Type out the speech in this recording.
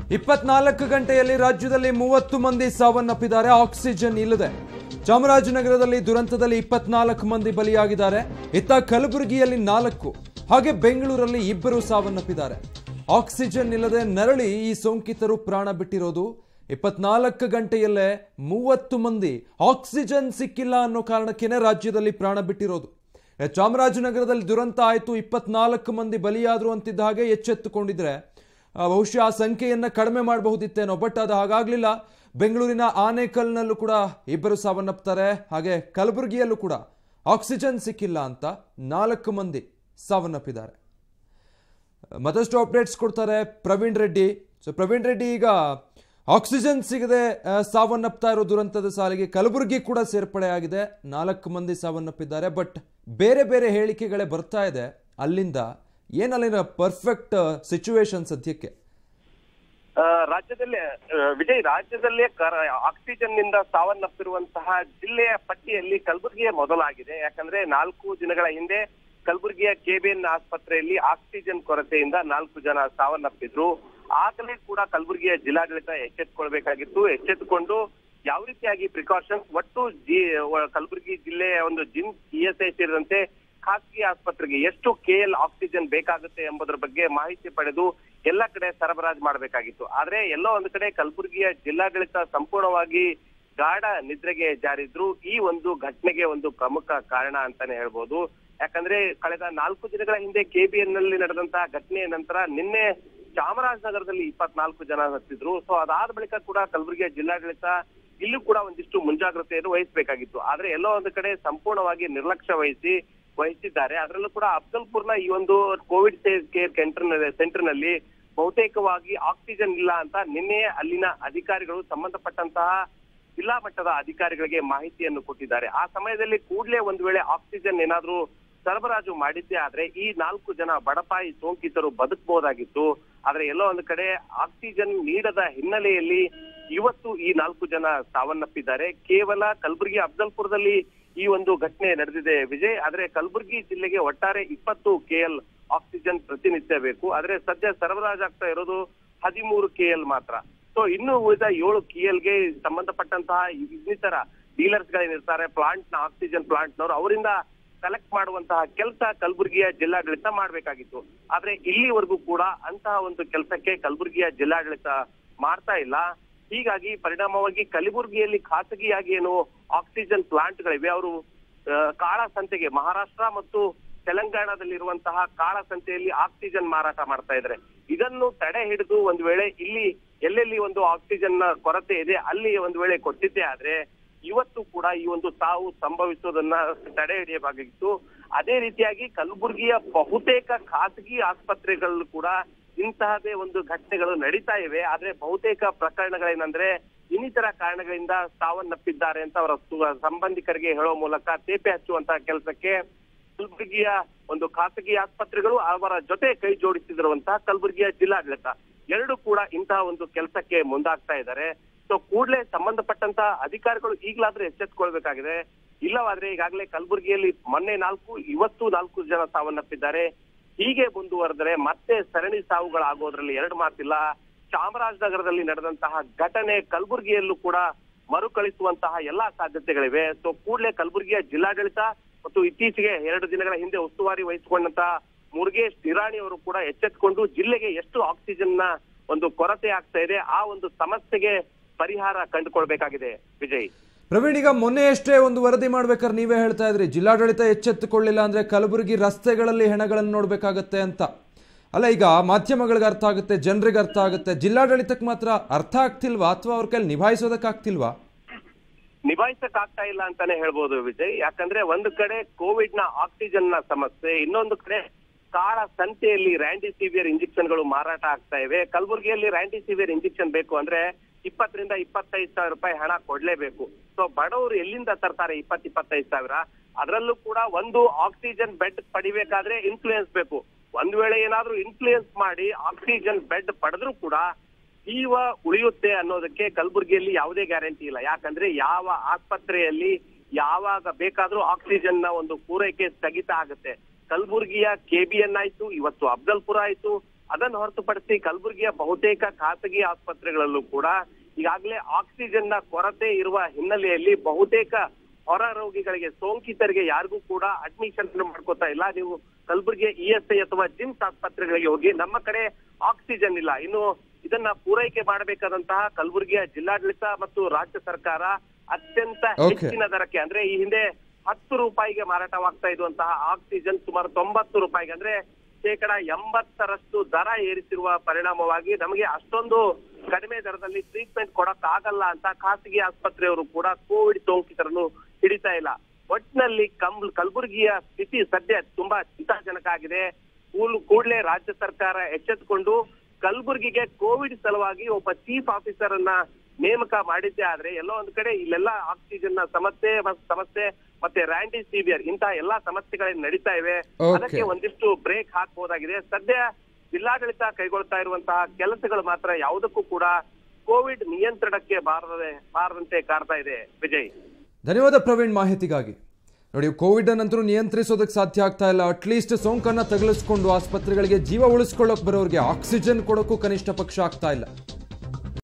ಇಪ್ಪತ್ನಾಲ್ಕು ಗಂಟೆಯಲ್ಲಿ ರಾಜ್ಯದಲ್ಲಿ ಮೂವತ್ತು ಮಂದಿ ಸಾವನ್ನಪ್ಪಿದ್ದಾರೆ ಆಕ್ಸಿಜನ್ ಇಲ್ಲದೆ ಚಾಮರಾಜನಗರದಲ್ಲಿ ದುರಂತದಲ್ಲಿ ಇಪ್ಪತ್ನಾಲ್ಕು ಮಂದಿ ಬಲಿಯಾಗಿದ್ದಾರೆ ಇತ್ತ ಕಲಬುರಗಿಯಲ್ಲಿ ನಾಲ್ಕು ಹಾಗೆ ಬೆಂಗಳೂರಲ್ಲಿ ಇಬ್ಬರು ಸಾವನ್ನಪ್ಪಿದ್ದಾರೆ ಆಕ್ಸಿಜನ್ ಇಲ್ಲದೆ ನರಳಿ ಈ ಸೋಂಕಿತರು ಪ್ರಾಣ ಬಿಟ್ಟಿರೋದು ಇಪ್ಪತ್ನಾಲ್ಕು ಗಂಟೆಯಲ್ಲೇ ಮೂವತ್ತು ಮಂದಿ ಆಕ್ಸಿಜನ್ ಸಿಕ್ಕಿಲ್ಲ ಅನ್ನೋ ಕಾರಣಕ್ಕೇನೆ ರಾಜ್ಯದಲ್ಲಿ ಪ್ರಾಣ ಬಿಟ್ಟಿರೋದು ಚಾಮರಾಜನಗರದಲ್ಲಿ ದುರಂತ ಆಯಿತು ಇಪ್ಪತ್ನಾಲ್ಕು ಮಂದಿ ಬಲಿಯಾದ್ರು ಅಂತಿದ್ದ ಹಾಗೆ ಎಚ್ಚೆತ್ತುಕೊಂಡಿದ್ರೆ ಆ, ಬಹುಶಃ ಆ ಸಂಖ್ಯೆಯನ್ನ ಕಡಿಮೆ ಮಾಡಬಹುದಿತ್ತೇನೋ ಬಟ್ ಅದು ಹಾಗಾಗ್ಲಿಲ್ಲ ಬೆಂಗಳೂರಿನ ಆನೇಕಲ್ನಲ್ಲೂ ಕೂಡ ಇಬ್ಬರು ಸಾವನ್ನಪ್ತಾರೆ ಹಾಗೆ ಕಲಬುರಗಿಯಲ್ಲೂ ಕೂಡ ಆಕ್ಸಿಜನ್ ಸಿಕ್ಕಿಲ್ಲ ಅಂತ ನಾಲ್ಕು ಮಂದಿ ಸಾವನ್ನಪ್ಪಿದ್ದಾರೆ ಮತ್ತಷ್ಟು ಅಪ್ಡೇಟ್ಸ್ ಕೊಡ್ತಾರೆ ಪ್ರವೀಣ್ ರೆಡ್ಡಿ ಸೊ ಪ್ರವೀಣ್ ರೆಡ್ಡಿ ಈಗ ಆಕ್ಸಿಜನ್ ಸಿಗದೆ ಆ, ಸಾವನ್ನಪ್ತಾ ಇರೋ ದುರಂತದ ಸಾಲಿಗೆ ಕಲಬುರಗಿ ಕೂಡ ಸೇರ್ಪಡೆ ಆಗಿದೆ ನಾಲ್ಕು ಮಂದಿ ಸಾವನ್ನಪ್ಪಿದ್ದಾರೆ ಬಟ್ ಬೇರೆ ಬೇರೆ ಹೇಳಿಕೆಗಳೇ ಬರ್ತಾ ಇದೆ ಅಲ್ಲಿಂದ ಏನಲ್ಲಿನ ಪರ್ಫೆಕ್ಟ್ ಸಿಚುವೇಶನ್ ಸದ್ಯಕ್ಕೆ ಆ, ರಾಜ್ಯದಲ್ಲೇ ಆ, ವಿಜಯ್ ರಾಜ್ಯದಲ್ಲೇ ಕರ ಆಕ್ಸಿಜನ್ ನಿಂದ ಸಾವನ್ನಪ್ಪಿರುವಂತಹ ಜಿಲ್ಲೆಯ ಪಟ್ಟಿಯಲ್ಲಿ ಕಲಬುರಗಿಯೇ ಮೊದಲಾಗಿದೆ ಯಾಕಂದ್ರೆ ನಾಲ್ಕು ದಿನಗಳ ಹಿಂದೆ ಕಲಬುರಗಿಯ ಕೆಬಿಎನ್ ಆಸ್ಪತ್ರೆಯಲ್ಲಿ ಆಕ್ಸಿಜನ್ ಕೊರತೆಯಿಂದ ನಾಲ್ಕು ಜನ ಸಾವನ್ನಪ್ಪಿದ್ರು ಆಗಲೇ ಕೂಡ ಕಲಬುರಗಿಯ ಜಿಲ್ಲಾಡಳಿತ ಎಚ್ಚೆತ್ತುಕೊಳ್ಬೇಕಾಗಿತ್ತು ಎಚ್ಚೆತ್ತುಕೊಂಡು ಯಾವ ರೀತಿಯಾಗಿ ಪ್ರಿಕಾಷನ್ಸ್ ಒಟ್ಟು ಜಿ ವ- ಕಲಬುರಗಿ ಜಿಲ್ಲೆಯ ಒಂದು ಜಿಮ್ಸ್ ಇ ಎಸ್ ಐ ಸೇರಿದಂತೆ ಖಾಸಗಿ ಆಸ್ಪತ್ರೆಗೆ ಎಷ್ಟು ಕೆಎಲ್ ಆಕ್ಸಿಜನ್ ಬೇಕಾಗುತ್ತೆ ಎಂಬುದರ ಬಗ್ಗೆ ಮಾಹಿತಿ ಪಡೆದು ಎಲ್ಲ ಕಡೆ ಸರಬರಾಜು ಮಾಡಬೇಕಾಗಿತ್ತು ಆದ್ರೆ ಎಲ್ಲೋ ಒಂದು ಕಡೆ ಕಲಬುರಗಿಯ ಜಿಲ್ಲಾಡಳಿತ ಸಂಪೂರ್ಣವಾಗಿ ಗಾಢ ನಿದ್ರೆಗೆ ಜಾರಿದ್ರು ಈ ಒಂದು ಘಟನೆಗೆ ಒಂದು ಪ್ರಮುಖ ಕಾರಣ ಅಂತಾನೆ ಹೇಳ್ಬೋದು ಯಾಕಂದ್ರೆ ಕಳೆದ ನಾಲ್ಕು ದಿನಗಳ ಹಿಂದೆ ಕೆಬಿಎನ್ ನಲ್ಲಿ ನಡೆದಂತಹ ಘಟನೆಯ ನಂತರ ನಿನ್ನೆ ಚಾಮರಾಜನಗರದಲ್ಲಿ ಇಪ್ಪತ್ನಾಲ್ಕು ಜನ ಹತ್ತಿದ್ರು ಸೊ ಅದಾದ ಬಳಿಕ ಕೂಡ ಕಲಬುರಗಿಯ ಜಿಲ್ಲಾಡಳಿತ ಇಲ್ಲೂ ಕೂಡ ಒಂದಿಷ್ಟು ಮುಂಜಾಗ್ರತೆಯನ್ನು ವಹಿಸಬೇಕಾಗಿತ್ತು ಆದ್ರೆ ಎಲ್ಲೋ ಒಂದು ಕಡೆ ಸಂಪೂರ್ಣವಾಗಿ ನಿರ್ಲಕ್ಷ್ಯ ವಹಿಸಿ ವಹಿಸಿದ್ದಾರೆ ಅದರಲ್ಲೂ ಕೂಡ ಅಫ್ಜಲ್ಪುರ್ನ ಈ ಒಂದು ಕೋವಿಡ್ ಕೇರ್ ಸೆಂಟರ್ ಸೆಂಟರ್ ನಲ್ಲಿ ಬಹುತೇಕವಾಗಿ ಆಕ್ಸಿಜನ್ ಇಲ್ಲ ಅಂತ ನಿನ್ನೆ ಅಲ್ಲಿನ ಅಧಿಕಾರಿಗಳು ಸಂಬಂಧಪಟ್ಟಂತಹ ಜಿಲ್ಲಾ ಮಟ್ಟದ ಅಧಿಕಾರಿಗಳಿಗೆ ಮಾಹಿತಿಯನ್ನು ಕೊಟ್ಟಿದ್ದಾರೆ ಆ ಸಮಯದಲ್ಲಿ ಕೂಡಲೇ ಒಂದು ವೇಳೆ ಆಕ್ಸಿಜನ್ ಏನಾದ್ರೂ ಸರಬರಾಜು ಮಾಡಿದ್ದೇ ಆದ್ರೆ ಈ ನಾಲ್ಕು ಜನ ಬಡಪಾಯಿ ಸೋಂಕಿತರು ಬದುಕಬಹುದಾಗಿತ್ತು ಆದ್ರೆ ಎಲ್ಲೋ ಒಂದು ಕಡೆ ಆಕ್ಸಿಜನ್ ನೀಡದ ಹಿನ್ನೆಲೆಯಲ್ಲಿ ಇವತ್ತು ಈ ನಾಲ್ಕು ಜನ ಸಾವನ್ನಪ್ಪಿದ್ದಾರೆ ಕೇವಲ ಕಲಬುರಗಿ ಅಫ್ಜಲ್ಪುರದಲ್ಲಿ ಈ ಒಂದು ಘಟನೆ ನಡೆದಿದೆ ವಿಜಯ್ ಆದ್ರೆ ಕಲಬುರಗಿ ಜಿಲ್ಲೆಗೆ ಒಟ್ಟಾರೆ ಇಪ್ಪತ್ತು ಕೆಎಲ್ ಆಕ್ಸಿಜನ್ ಪ್ರತಿನಿತ್ಯ ಬೇಕು ಆದ್ರೆ ಸದ್ಯ ಸರಬರಾಜಾಗ್ತಾ ಇರೋದು ಹದಿಮೂರು ಕೆಎಲ್ ಮಾತ್ರ ಸೊ ಇನ್ನು ಉಳಿದ ಏಳು ಕೆಎಲ್ಗೆ ಸಂಬಂಧಪಟ್ಟಂತಹ ಇನ್ನಿತರ ಡೀಲರ್ಸ್ ಗಳೇನಿರ್ತಾರೆ ಪ್ಲಾಂಟ್ ನ ಆಕ್ಸಿಜನ್ ಪ್ಲಾಂಟ್ ನವರು ಅವರಿಂದ ಕಲೆಕ್ಟ್ ಮಾಡುವಂತಹ ಕೆಲಸ ಕಲಬುರಗಿಯ ಜಿಲ್ಲಾಡಳಿತ ಮಾಡಬೇಕಾಗಿತ್ತು ಆದ್ರೆ ಇಲ್ಲಿವರೆಗೂ ಕೂಡ ಅಂತಹ ಒಂದು ಕೆಲಸಕ್ಕೆ ಕಲಬುರಗಿಯ ಜಿಲ್ಲಾಡಳಿತ ಮಾಡ್ತಾ ಇಲ್ಲ ಹೀಗಾಗಿ ಪರಿಣಾಮವಾಗಿ ಕಲಬುರಗಿಯಲ್ಲಿ ಖಾಸಗಿಯಾಗಿ ಏನು ಆಕ್ಸಿಜನ್ ಪ್ಲಾಂಟ್ ಗಳಿವೆ ಅವರು ಕಾಳ ಸಂತೆಗೆ ಮಹಾರಾಷ್ಟ್ರ ಮತ್ತು ತೆಲಂಗಾಣದಲ್ಲಿರುವಂತಹ ಕಾಳ ಸಂತೆಯಲ್ಲಿ ಆಕ್ಸಿಜನ್ ಮಾರಾಟ ಮಾಡ್ತಾ ಇದ್ದಾರೆ ಇದನ್ನು ತಡೆ ಹಿಡಿದು ಒಂದು ವೇಳೆ ಇಲ್ಲಿ ಎಲ್ಲೆಲ್ಲಿ ಒಂದು ಆಕ್ಸಿಜನ್ ನ ಕೊರತೆ ಇದೆ ಅಲ್ಲಿ ಒಂದು ವೇಳೆ ಕೊಟ್ಟಿದ್ದೇ ಆದ್ರೆ ಇವತ್ತು ಕೂಡ ಈ ಒಂದು ಸಾವು ಸಂಭವಿಸೋದನ್ನ ತಡೆ ಹಿಡಿಯಬೇಕಾಗಿತ್ತು ಅದೇ ರೀತಿಯಾಗಿ ಕಲಬುರಗಿಯ ಬಹುತೇಕ ಖಾಸಗಿ ಆಸ್ಪತ್ರೆಗಳಲ್ಲೂ ಕೂಡ ಇಂತಹದೇ ಒಂದು ಘಟನೆಗಳು ನಡೀತಾ ಇವೆ ಆದ್ರೆ ಬಹುತೇಕ ಪ್ರಕರಣಗಳೇನಂದ್ರೆ ಇನ್ನಿತರ ಕಾರಣಗಳಿಂದ ಸಾವನ್ನಪ್ಪಿದ್ದಾರೆ ಅಂತ ಅವರ ಸು- ಸಂಬಂಧಿಕರಿಗೆ ಹೇಳೋ ಮೂಲಕ ತೇಪೆ ಹಚ್ಚುವಂತಹ ಕೆಲಸಕ್ಕೆ ಕಲಬುರಗಿಯ ಒಂದು ಖಾಸಗಿ ಆಸ್ಪತ್ರೆಗಳು ಅವರ ಜೊತೆ ಕೈ ಜೋಡಿಸಿದಿರುವಂತಹ ಕಲಬುರಗಿಯ ಜಿಲ್ಲಾಡಳಿತ ಎರಡು ಕೂಡ ಇಂತಹ ಒಂದು ಕೆಲಸಕ್ಕೆ ಮುಂದಾಗ್ತಾ ಇದ್ದಾರೆ ಸೊ ಕೂಡಲೇ ಸಂಬಂಧಪಟ್ಟಂತಹ ಅಧಿಕಾರಿಗಳು ಈಗಲಾದ್ರೂ ಎಚ್ಚೆತ್ತುಕೊಳ್ಬೇಕಾಗಿದೆ ಇಲ್ಲವಾದ್ರೆ ಈಗಾಗಲೇ ಕಲಬುರಗಿಯಲ್ಲಿ ಮೊನ್ನೆ ನಾಲ್ಕು ಇವತ್ತು ನಾಲ್ಕು ಜನ ಸಾವನ್ನಪ್ಪಿದ್ದಾರೆ ಹೀಗೆ ಮುಂದುವರೆದರೆ ಮತ್ತೆ ಸರಣಿ ಸಾವುಗಳಾಗೋದ್ರಲ್ಲಿ ಎರಡು ಮಾತಿಲ್ಲ ಚಾಮರಾಜನಗರದಲ್ಲಿ ನಡೆದಂತಹ ಘಟನೆ ಕಲಬುರಗಿಯಲ್ಲೂ ಕೂಡ ಮರುಕಳಿಸುವಂತಹ ಎಲ್ಲಾ ಸಾಧ್ಯತೆಗಳಿವೆ ಸೊ ಕೂಡಲೇ ಕಲಬುರಗಿಯ ಜಿಲ್ಲಾಡಳಿತ ಮತ್ತು ಇತ್ತೀಚೆಗೆ ಎರಡು ದಿನಗಳ ಹಿಂದೆ ಉಸ್ತುವಾರಿ ವಹಿಸಿಕೊಂಡಂತಹ ಮುರುಗೇಶ್ ನಿರಾಣಿ ಅವರು ಕೂಡ ಎಚ್ಚೆತ್ತುಕೊಂಡು ಜಿಲ್ಲೆಗೆ ಎಷ್ಟು ಆಕ್ಸಿಜನ್ ನ ಒಂದು ಕೊರತೆ ಆಗ್ತಾ ಇದೆ ಆ ಒಂದು ಸಮಸ್ಯೆಗೆ ಪರಿಹಾರ ಕಂಡುಕೊಳ್ಬೇಕಾಗಿದೆ ವಿಜಯ್ ಪ್ರವೀಣ್ ಈಗ ಮೊನ್ನೆ ಅಷ್ಟೇ ಒಂದು ವರದಿ ಮಾಡ್ಬೇಕಾದ್ರೆ ನೀವೇ ಹೇಳ್ತಾ ಇದ್ರಿ ಜಿಲ್ಲಾಡಳಿತ ಎಚ್ಚೆತ್ತುಕೊಳ್ಳಿಲ್ಲ ಅಂದ್ರೆ ಕಲಬುರಗಿ ರಸ್ತೆಗಳಲ್ಲಿ ಹೆಣಗಳನ್ನು ನೋಡ್ಬೇಕಾಗತ್ತೆ ಅಂತ ಅಲ್ಲ ಈಗ ಮಾಧ್ಯಮಗಳಿಗೆ ಅರ್ಥ ಆಗುತ್ತೆ ಜನರಿಗೆ ಅರ್ಥ ಆಗುತ್ತೆ ಜಿಲ್ಲಾಡಳಿತಕ್ಕೆ ಮಾತ್ರ ಅರ್ಥ ಆಗ್ತಿಲ್ವಾ ಅಥವಾ ಅವ್ರ ಕೈಲಿ ನಿಭಾಯಿಸೋದಕ್ಕಾಗ್ತಿಲ್ವಾ ನಿಭಾಯಿಸಕ್ ಆಗ್ತಾ ಇಲ್ಲ ಅಂತಾನೆ ಹೇಳ್ಬೋದು ವಿಜಯ್ ಯಾಕಂದ್ರೆ ಒಂದು ಕಡೆ ಕೋವಿಡ್ ನ ಆಕ್ಸಿಜನ್ ನ ಸಮಸ್ಯೆ ಇನ್ನೊಂದು ಕಡೆ ಕಾಳ ಸಂತೆಯಲ್ಲಿ ರ್ಯಾಂಡಿಸಿವಿಯರ್ ಇಂಜೆಕ್ಷನ್ ಗಳು ಮಾರಾಟ ಆಗ್ತಾ ಇವೆ ಕಲಬುರಗಿಯಲ್ಲಿ ರ್ಯಾಂಡಿಸಿವಿಯರ್ ಇಂಜೆಕ್ಷನ್ ಬೇಕು ಅಂದ್ರೆ ಇಪ್ಪತ್ತರಿಂದ ಇಪ್ಪತ್ತೈದು ಸಾವಿರ ರೂಪಾಯಿ ಹಣ ಕೊಡ್ಲೇಬೇಕು ಸೊ ಬಡವರು ಎಲ್ಲಿಂದ ತರ್ತಾರೆ ಇಪ್ಪತ್ ಇಪ್ಪತ್ತೈದು ಸಾವಿರ ಅದರಲ್ಲೂ ಕೂಡ ಒಂದು ಆಕ್ಸಿಜನ್ ಬೆಡ್ ಪಡಿಬೇಕಾದ್ರೆ ಇನ್ಫ್ಲೂಯೆನ್ಸ್ ಬೇಕು ಒಂದ್ ವೇಳೆ ಏನಾದ್ರೂ ಇನ್ಫ್ಲೂಯೆನ್ಸ್ ಮಾಡಿ ಆಕ್ಸಿಜನ್ ಬೆಡ್ ಪಡೆದ್ರೂ ಕೂಡ ಜೀವ ಉಳಿಯುತ್ತೆ ಅನ್ನೋದಕ್ಕೆ ಕಲಬುರಗಿಯಲ್ಲಿ ಯಾವುದೇ ಗ್ಯಾರಂಟಿ ಇಲ್ಲ ಯಾಕಂದ್ರೆ ಯಾವ ಆಸ್ಪತ್ರೆಯಲ್ಲಿ ಯಾವಾಗ ಬೇಕಾದ್ರೂ ಆಕ್ಸಿಜನ್ ನ ಒಂದು ಪೂರೈಕೆ ಸ್ಥಗಿತ ಆಗುತ್ತೆ ಕಲಬುರಗಿಯ ಕೆಬಿಎನ್ ಆಯ್ತು ಇವತ್ತು ಅಫ್ಜಲ್ಪುರ ಆಯ್ತು ಅದನ್ನು ಹೊರತುಪಡಿಸಿ ಕಲಬುರಗಿಯ ಬಹುತೇಕ ಖಾಸಗಿ ಆಸ್ಪತ್ರೆಗಳಲ್ಲೂ ಕೂಡ ಈಗಾಗಲೇ ಆಕ್ಸಿಜನ್ ನ ಕೊರತೆ ಇರುವ ಹಿನ್ನೆಲೆಯಲ್ಲಿ ಬಹುತೇಕ ಹೊರ ರೋಗಿಗಳಿಗೆ ಸೋಂಕಿತರಿಗೆ ಯಾರಿಗೂ ಕೂಡ ಅಡ್ಮಿಷನ್ ಮಾಡ್ಕೋತಾ ಇಲ್ಲ ನೀವು ಕಲಬುರಗಿಯ ಇ ಎಸ್ ಐ ಅಥವಾ ಜಿಮ್ಸ್ ಆಸ್ಪತ್ರೆಗಳಿಗೆ ಹೋಗಿ ನಮ್ಮ ಕಡೆ ಆಕ್ಸಿಜನ್ ಇಲ್ಲ ಇನ್ನು ಇದನ್ನ ಪೂರೈಕೆ ಮಾಡಬೇಕಾದಂತಹ ಕಲಬುರಗಿಯ ಜಿಲ್ಲಾಡಳಿತ ಮತ್ತು ರಾಜ್ಯ ಸರ್ಕಾರ ಅತ್ಯಂತ Okay. ಹೆಚ್ಚಿನ ದರಕ್ಕೆ ಅಂದ್ರೆ ಈ ಹಿಂದೆ ಹತ್ತು ರೂಪಾಯಿಗೆ ಮಾರಾಟವಾಗ್ತಾ ಇರುವಂತಹ ಆಕ್ಸಿಜನ್ ಸುಮಾರು ತೊಂಬತ್ತು ರೂಪಾಯಿಗೆ ಅಂದ್ರೆ ಶೇಕಡ ಎಂಬತ್ತರಷ್ಟು ದರ ಏರಿಸಿರುವ ಪರಿಣಾಮವಾಗಿ ನಮಗೆ ಅಷ್ಟೊಂದು ಕಡಿಮೆ ದರದಲ್ಲಿ ಟ್ರೀಟ್ಮೆಂಟ್ ಕೊಡಕ್ ಆಗಲ್ಲ ಅಂತ ಖಾಸಗಿ ಆಸ್ಪತ್ರೆಯವರು ಕೂಡ ಕೋವಿಡ್ ಸೋಂಕಿತರನ್ನು ಹಿಡಿತಾ ಇಲ್ಲ ಒಟ್ಟಿನಲ್ಲಿ ಕಂ ಕಲಬುರಗಿಯ ಸ್ಥಿತಿ ಸದ್ಯ ತುಂಬಾ ಚಿಂತಾಜನಕ ಆಗಿದೆ ಕೂಲ್- ಕೂಡ್ಲೇ ರಾಜ್ಯ ಸರ್ಕಾರ ಎಚ್ಚೆತ್ತುಕೊಂಡು ಕಲಬುರಗಿಗೆ ಕೋವಿಡ್ ಸಲುವಾಗಿ ಒಬ್ಬ ಚೀಫ್ ಆಫೀಸರ್ ಅನ್ನ ನೇಮಕ ಮಾಡಿದ್ದೆ ಆದ್ರೆ ಎಲ್ಲೋ ಒಂದ್ ಕಡೆ ಇಲ್ಲೆಲ್ಲ ಆಕ್ಸಿಜನ್ ನ ಸಮಸ್ಯೆ ಮತ್ತ್ ಸಮಸ್ಯೆ ಮತ್ತೆ ರ್ಯಾಂಡಿ ಸಿವಿಯರ್ ಇಂತಹ ಎಲ್ಲಾ ಸಮಸ್ಯೆಗಳೇನ್ ನಡೀತಾ ಇವೆ Okay. ಅದಕ್ಕೆ ಒಂದಿಷ್ಟು ಬ್ರೇಕ್ ಹಾಕಬಹುದಾಗಿದೆ ಸದ್ಯ ಜಿಲ್ಲಾಡಳಿತ ಕೈಗೊಳ್ತಾ ಇರುವಂತಹ ಕೆಲಸಗಳು ಮಾತ್ರ ಯಾವುದಕ್ಕೂ ಕೂಡ ಕೋವಿಡ್ ನಿಯಂತ್ರಣಕ್ಕೆ ಬಾರದೆ ಬಾರದಂತೆ ಕಾಡ್ತಾ ಇದೆ ವಿಜಯ್ ಧನ್ಯವಾದ ಪ್ರವೀಣ್ ಮಾಹಿತಿಗಾಗಿ ನೋಡಿ ಕೋವಿಡ್ ನಂತರ ನಿಯಂತ್ರಿಸೋದಕ್ಕೆ ಸಾಧ್ಯ ಆಗ್ತಾ ಇಲ್ಲ ಅಟ್ಲೀಸ್ಟ್ ಸೋಂಕನ್ನ ತಗುಲಿಸ್ಕೊಂಡು ಆಸ್ಪತ್ರೆಗಳಿಗೆ ಜೀವ ಉಳಿಸ್ಕೊಳ್ಳೋಕೆ ಬರೋರಿಗೆ ಆಕ್ಸಿಜನ್ ಕೊಡೋಕ್ಕೂ ಕನಿಷ್ಠ ಪಕ್ಷ ಆಗ್ತಾ ಇಲ್ಲ